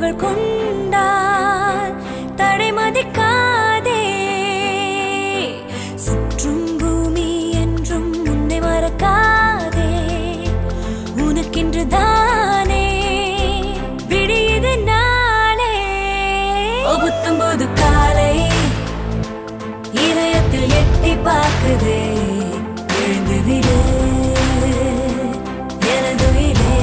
கனவுகள் கொண்டால் தடை மதிக்காதே சுற்றும் பூமி என்றும் உன்னை மறக்காதே உனக்கென்று தானே விடியது நாளே புத்தம்போது காலை இதயத்தில் எட்டி பார்க்குதே எழுந்து விடு எனதுயிரே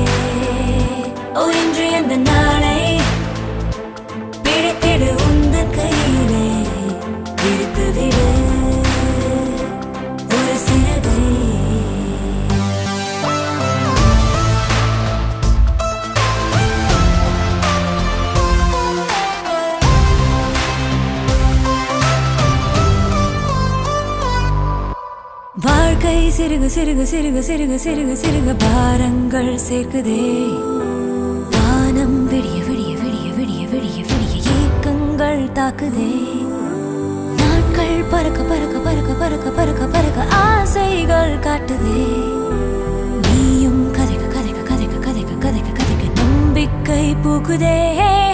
ஓ இன்று அந்த நாளை பிடித்திடு உந்தன் கையிலே விடுத்து விடு ஒரு சிறகை வாழ்க்கை சிறுக சிறுக சிறுக சிறுக சிறுக சிறுக பாரங்கள் சேர்க்குதே வானம் விடிய விடிய விடிய விடிய விடிய விடிய ஏக்கங்கள் தாக்குதே நாட்கள் பறக்க பறக்க பறக்க பறக்க பறக்க பறக்க ஆசைகள் காட்டுதே நீயும் கதைக்க கதைக்க கதைக்க கதைக்க கதைக்க கதைக்க நம்பிக்கை பூக்குதே